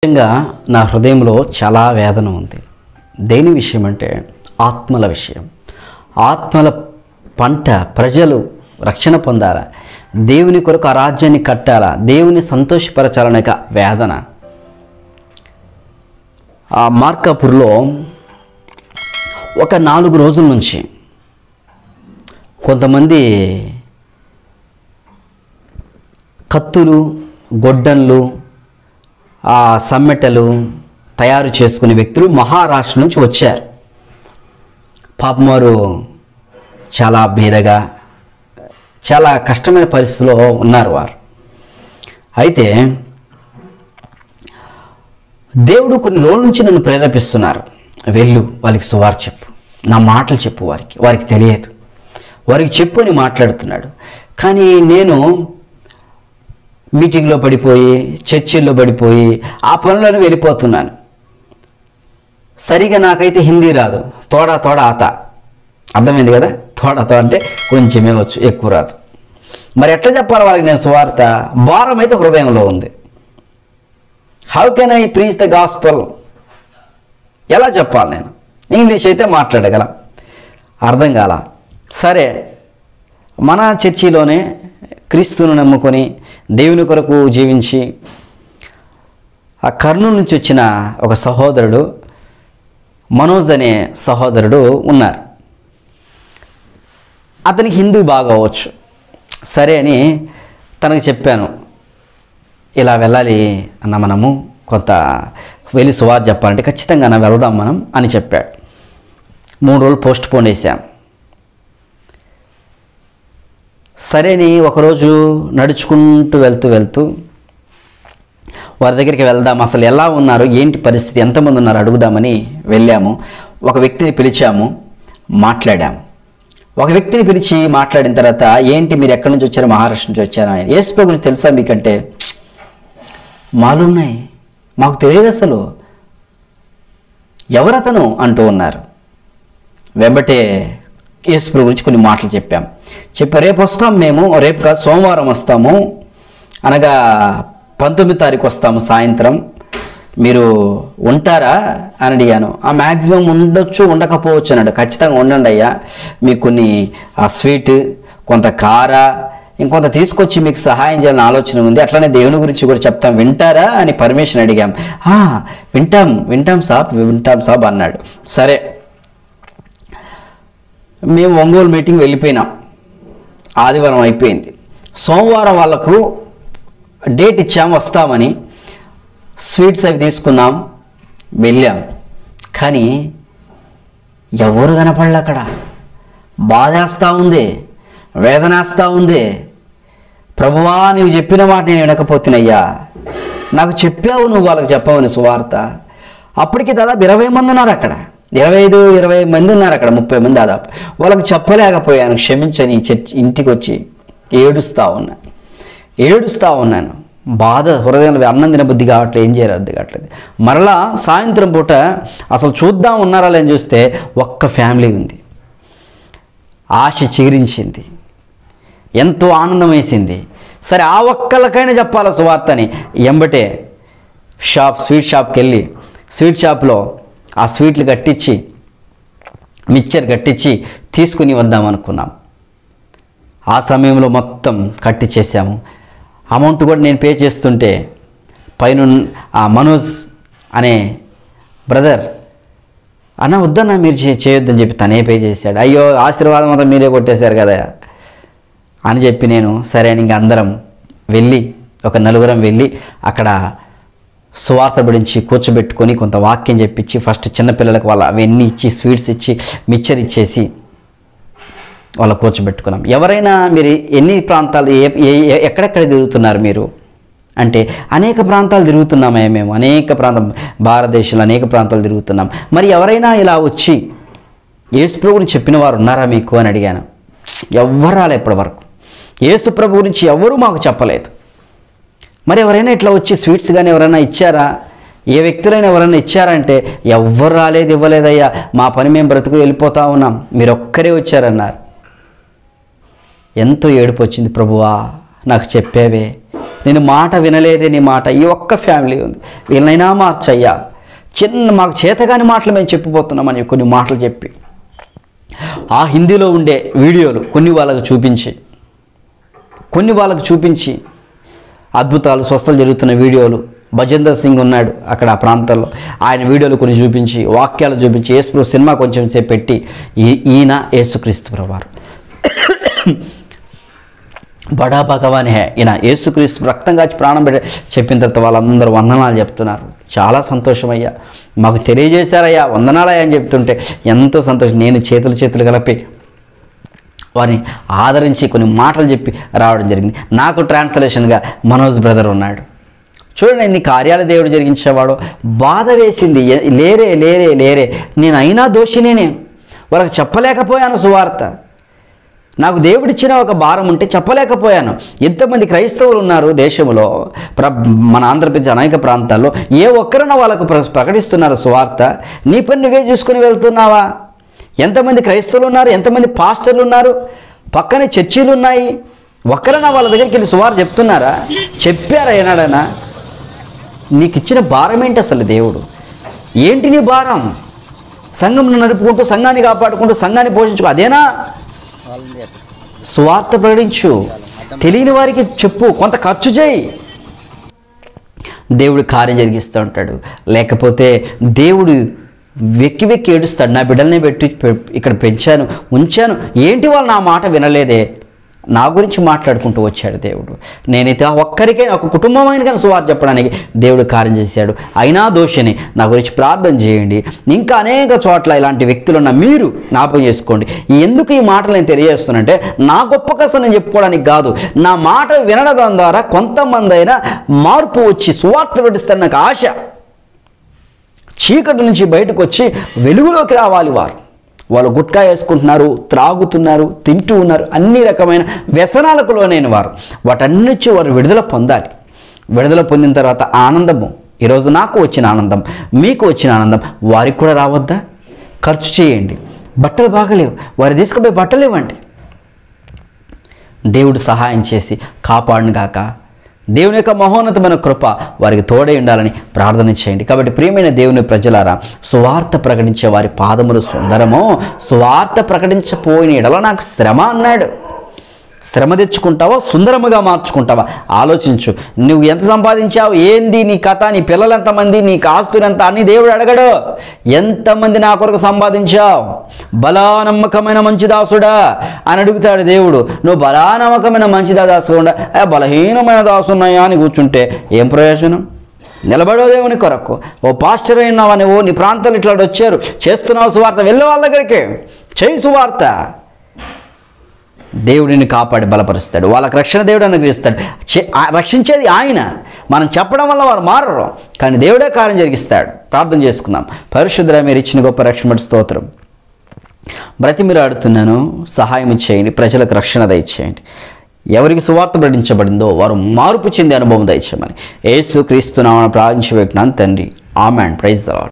ముఖ్యంగా నా హృదయంలో చాలా వేదన ఉంది దేని విషయం అంటే ఆత్మల విషయం ఆత్మల పంట ప్రజలు రక్షణ పొందాలా దేవుని కొరకు ఆ రాజ్యాన్ని కట్టాలా దేవుని సంతోషపరచాలనే ఒక వేదన ఆ మార్కాపూర్లో ఒక నాలుగు రోజుల నుంచి కొంతమంది కత్తులు గొడ్డన్లు ఆ సమ్మెటలు తయారు చేసుకునే వ్యక్తులు మహారాష్ట్ర నుంచి వచ్చారు పాపం వారు చాలా బీదగా చాలా కష్టమైన పరిస్థితిలో ఉన్నారు వారు అయితే దేవుడు కొన్ని రోజుల నుంచి నన్ను ప్రేరేపిస్తున్నారు వెళ్ళు వాళ్ళకి సువార్ చెప్పు నా మాటలు చెప్పు వారికి వారికి తెలియదు వారికి చెప్పు అని మాట్లాడుతున్నాడు కానీ నేను మీటింగ్లో పడిపోయి చర్చిల్లో పడిపోయి ఆ పనులను వెళ్ళిపోతున్నాను సరిగా నాకైతే హిందీ రాదు తోడా తోడా ఆత అర్థమైంది కదా తోడా తో అంటే కొంచెమే వచ్చు ఎక్కువ రాదు మరి ఎట్లా చెప్పాలి వాళ్ళకి నేను సువార్త భారం అయితే హృదయంలో ఉంది how can I preach the gospel ఎలా చెప్పాలి నేను ఇంగ్లీష్ అయితే మాట్లాడగలం అర్థం కాల సరే మన చర్చిలోనే క్రీస్తును నమ్ముకొని దేవుని కొరకు జీవించి ఆ కర్నూలు నుంచి వచ్చిన ఒక సహోదరుడు మనోజ్ అనే సహోదరుడు ఉన్నారు అతనికి హిందీ బాగా వచ్చు సరే అని తనకు చెప్పాను ఇలా వెళ్ళాలి అన్న మనము కొంత వెళ్ళి సువార్ చెప్పాలంటే ఖచ్చితంగా అన్న వెళ్దాం మనం అని చెప్పాడు మూడు రోజులు పోస్ట్ పోన్ వేసాం సరేని ఒకరోజు నడుచుకుంటూ వెళ్తూ వెళ్తూ వారి దగ్గరికి వెళ్దాం అసలు ఎలా ఉన్నారు ఏంటి పరిస్థితి ఎంతమంది ఉన్నారు అడుగుదామని వెళ్ళాము ఒక వ్యక్తిని పిలిచాము మాట్లాడాము ఒక వ్యక్తిని పిలిచి మాట్లాడిన తర్వాత ఏంటి మీరు ఎక్కడి నుంచి వచ్చారు మహారాష్ట్ర నుంచి వచ్చారా ఆయన ఏసుప్రభు గురించి తెలుసా మీకంటే మాలున్నాయి మాకు తెలియదు అసలు ఎవరతను అంటూ ఉన్నారు వెంబటే యేసుప్రభు గురించి కొన్ని మాటలు చెప్పాం చెప్పా రేపు వస్తాం మేము రేపు కాదు సోమవారం వస్తాము అనగా పంతొమ్మిది తారీఖు వస్తాము సాయంత్రం మీరు ఉంటారా అని అడిగాను ఆ మ్యాక్సిమం ఉండొచ్చు ఉండకపోవచ్చు అన్నాడు ఖచ్చితంగా ఉండండి అయ్యా మీకు కొన్ని ఆ స్వీట్ కొంత కార ఇంకొంత తీసుకొచ్చి మీకు సహాయం చేయాలని ఆలోచన ఉంది అట్లనే దేవుని గురించి కూడా చెప్తాం వింటారా అని పర్మిషన్ అడిగాం "ఆ, వింటాం వింటాం సాబ్ వింటాం సాబ్ అన్నాడు సరే మేము ఒంగోలు మీటింగ్ వెళ్ళిపోయినాం ఆదివారం అయిపోయింది సోమవారం వాళ్ళకు డేట్ ఇచ్చాం వస్తామని స్వీట్స్ అవి తీసుకున్నాం వెళ్ళాం కానీ ఎవరు కనపడలే అక్కడ బాధేస్తూ ఉంది వేదనేస్తూ ఉంది ప్రభువా నీవు చెప్పిన మాట నేను వినకపోతున్నాయ్యా నాకు చెప్పావు నువ్వు వాళ్ళకి చెప్పవని సువార్త అప్పటికి దాదాపు ఇరవై మంది ఉన్నారు అక్కడ ఇరవై ఐదు ఇరవై మంది ఉన్నారు అక్కడ ముప్పై మంది దాదాపు వాళ్ళకి చెప్పలేకపోయాను క్షమించని చర్చి ఇంటికి వచ్చి ఏడుస్తూ ఉన్నా ఏడుస్తూ ఉన్నాను బాధ హృదయంలో అన్నం తినబుద్ధి కావట్లేదు ఏం చేయాలి అర్థం కావట్లేదు మరలా సాయంత్రం పూట అసలు చూద్దాం ఉన్నారా లేని చూస్తే ఒక్క ఫ్యామిలీ ఉంది ఆశ చిగురించింది ఎంతో ఆనందం వేసింది సరే ఆ ఒక్కళ్ళకైనా చెప్పాలి సువార్తని ఎంబటే షాప్ స్వీట్ షాప్కి వెళ్ళి స్వీట్ షాప్లో ఆ స్వీట్లు కట్టించి మిక్చర్ కట్టించి తీసుకుని వద్దాం అనుకున్నాం ఆ సమయంలో మొత్తం కట్టించేసాము అమౌంట్ కూడా నేను పే చేస్తుంటే పైన ఆ మనోజ్ అనే బ్రదర్ అన్న వద్దన్నా మీరు చే- చేయొద్దని చెప్పి తనే పే చేశాడు అయ్యో ఆశీర్వాదం అంతా మీరే కొట్టేశారు కదా అని చెప్పి నేను సరే అని ఇంక అందరం వెళ్ళి ఒక నలుగురం వెళ్ళి అక్కడ సువార్త గురించి కూర్చోబెట్టుకొని కొంత వాక్యం చెప్పించి ఫస్ట్ చిన్నపిల్లలకు వాళ్ళ అవన్నీ ఇచ్చి స్వీట్స్ ఇచ్చి మిక్చర్ ఇచ్చేసి వాళ్ళ కూర్చోబెట్టుకున్నాం ఎవరైనా మీరు ఎన్ని ప్రాంతాలు ఏ ఏ- ఏ- ఎక్కడెక్కడ తిరుగుతున్నారు మీరు అంటే అనేక ప్రాంతాలు తిరుగుతున్నామే మేము అనేక ప్రాంతం భారతదేశంలో అనేక ప్రాంతాలు తిరుగుతున్నాం మరి ఎవరైనా ఇలా వచ్చి యేసు ప్రభు గురించి చెప్పిన వారు ఉన్నారా మీకు అని అడిగాను ఎవ్వరు రాలే ఇప్పటి వరకు యేసు ప్రభు గురించి ఎవరూ మాకు చెప్పలేదు మరి ఎవరైనా ఇట్లా వచ్చి స్వీట్స్ కానీ ఎవరైనా ఇచ్చారా ఏ వ్యక్తులైనా ఎవరైనా ఇచ్చారంటే ఎవ్వరు రాలేదు ఇవ్వలేదయ్యా మా పని మేము బ్రతుకు వెళ్ళిపోతా ఉన్నాం మీరు ఒక్కరే వచ్చారన్నారు ఎంతో ఏడుపు వచ్చింది ప్రభువా నాకు చెప్పేవే నేను మాట వినలేదే నీ మాట ఈ ఒక్క ఫ్యామిలీ ఉంది వీళ్ళనైనా మార్చయ్యా చిన్న మాకు చేతగాని మాటలు మేము చెప్పిపోతున్నామని కొన్ని మాటలు చెప్పి ఆ హిందీలో ఉండే వీడియోలు కొన్ని వాళ్ళకు చూపించి కొన్ని వాళ్ళకు చూపించి అద్భుతాలు స్వస్థలు జరుగుతున్న వీడియోలు భజేందర్ సింగ్ ఉన్నాడు అక్కడ ఆ ప్రాంతంలో ఆయన వీడియోలు కొన్ని చూపించి వాక్యాలు చూపించి యేసు సినిమా కొంచెం సేపు పెట్టి ఈ- ఈయన యేసుక్రీస్తు ప్రభువారు బడా భగవాన్ హే ఈయన యేసుక్రీస్తు రక్తం కాచి ప్రాణం పెట్టి చెప్పిన తర్వాత వాళ్ళందరూ వందనాలు చెప్తున్నారు చాలా సంతోషమయ్యా మాకు తెలియజేశారయ్యా వందనాలయ్యా అని చెప్తుంటే ఎంతో సంతోషం నేను చేతులు చేతులు కలిపి వారిని ఆదరించి కొన్ని మాటలు చెప్పి రావడం జరిగింది నాకు ట్రాన్స్లేషన్గా మనోజ్ బ్రదర్ ఉన్నాడు చూడండి ఎన్ని కార్యాలు దేవుడు జరిగించేవాడో బాధ వేసింది ఎ- లేరే లేరే లేరే నేను అయినా దోషినేనే వాళ్ళకి చెప్పలేకపోయాను సువార్త నాకు దేవుడిచ్చిన ఒక భారం ఉంటే చెప్పలేకపోయాను ఎంతమంది క్రైస్తవులు ఉన్నారు దేశంలో ప్ర మన ఆంధ్రప్రదేశ్ అనేక ప్రాంతాల్లో ఏ ఒక్కరైనా వాళ్ళకు ప్ర ప్రకటిస్తున్నారు సువార్త నీ పని నువ్వే చూసుకుని వెళ్తున్నావా ఎంతమంది క్రైస్తవులు ఉన్నారు ఎంతమంది పాస్టర్లు ఉన్నారు పక్కనే చర్చీలు ఉన్నాయి ఒక్కరైనా వాళ్ళ దగ్గరికి వెళ్ళి సువార్త చెప్తున్నారా చెప్పారా ఏనాడనా నీకు ఇచ్చిన భారం ఏంటి అసలు దేవుడు ఏంటి నీ భారం సంఘంను నడుపుకుంటూ సంఘాన్ని కాపాడుకుంటూ సంఘాన్ని పోషించుకో అదేనా సువార్త ప్రకటించు తెలియని వారికి చెప్పు కొంత ఖర్చు చేయి దేవుడు కార్యం జరిగిస్తూ ఉంటాడు లేకపోతే దేవుడు వెక్కి వెక్కి ఏడుస్తాడు నా బిడ్డల్ని పెట్టి పె- ఇక్కడ పెంచాను ఉంచాను ఏంటి వాళ్ళు నా మాట వినలేదే నా గురించి మాట్లాడుకుంటూ వచ్చాడు దేవుడు నేనైతే ఆ ఒక్కరికైనా ఒక కుటుంబమైన కానీ సువార్త చెప్పడానికి దేవుడు కార్యం చేశాడు అయినా దోషిని నా గురించి ప్రార్థన చేయండి ఇంకా అనేక చోట్ల ఇలాంటి వ్యక్తులు ఉన్న మీరు జ్ఞాపకం చేసుకోండి ఎందుకు ఈ మాటలు నేను తెలియజేస్తున్నానంటే నా గొప్ప కసం నేను చెప్పుకోవడానికి కాదు నా మాట వినడం ద్వారా కొంతమంది అయినా మార్పు వచ్చి సువార్త పెట్టిస్తాను నాకు ఆశ చీకటి నుంచి బయటకు వచ్చి వెలుగులోకి రావాలి వారు వాళ్ళు గుట్కా వేసుకుంటున్నారు త్రాగుతున్నారు తింటూ ఉన్నారు అన్ని రకమైన వ్యసనాలకు లోనైన వారు వాటన్నిటి వారు విడుదల పొందాలి విడుదల పొందిన తర్వాత ఆనందము ఈరోజు నాకు వచ్చిన ఆనందం మీకు వచ్చిన ఆనందం వారికి కూడా రావద్దా ఖర్చు చేయండి బట్టలు బాగలేవు వారు తీసుకుపోయి బట్టలు ఇవ్వండి దేవుడు సహాయం చేసి కాపాడునుగాక దేవుని యొక్క మహోన్నతమైన కృప వారికి తోడై ఉండాలని ప్రార్థన చేయండి కాబట్టి ప్రియమైన దేవుని ప్రజలారా సువార్త ప్రకటించే వారి పాదములు సుందరమో సువార్త ప్రకటించపోయిన ఎడల నాకు శ్రమ అన్నాడు శ్రమ తెచ్చుకుంటావా సుందరముగా మార్చుకుంటావా ఆలోచించు నువ్వు ఎంత సంపాదించావు ఏంది నీ కథ నీ పిల్లలు ఎంతమంది నీకు ఆస్తులు ఎంత అని దేవుడు అడగడు ఎంతమంది నా కొరకు సంపాదించావు బలా నమ్మకమైన మంచి దాసుడా అని అడుగుతాడు దేవుడు నువ్వు బలా నమ్మకమైన మంచి దాసుడా "ఆ, బలహీనమైన దాసున్నాయా అని కూర్చుంటే ఏం ప్రయోజనం నిలబడో దేవుని కొరకు ఓ పాస్టర్ అయినావా నువ్వు నీ ప్రాంతాలు ఇట్లా వచ్చారు చేస్తున్నావు సువార్త వెళ్ళే వాళ్ళ దగ్గరికి చేయి సువార్త దేవుడిని కాపాడి బలపరుస్తాడు వాళ్ళకి రక్షణ దేవుడు అనుగ్రహిస్తాడు చే- ఆ- రక్షించేది ఆయన మనం చెప్పడం వల్ల వారు మారరు కానీ దేవుడే కార్యం జరిగిస్తాడు ప్రార్థన చేసుకుందాం పరిశుద్ధ మీరు ఇచ్చిన గొప్ప రక్షణ స్తోత్రం బ్రతిమిరాడుతున్నాను సహాయం చేయండి ప్రజలకు రక్షణ దయచేయండి ఎవరికి సువార్త ప్రకటించబడిందో వారు మార్పు చెందే అనుభవం దయచేయమని యేసు క్రీస్తు నామన ప్రార్థించి పెట్టినాను తండ్రి ఆమెన్ ప్రైజ్ ద లార్డ్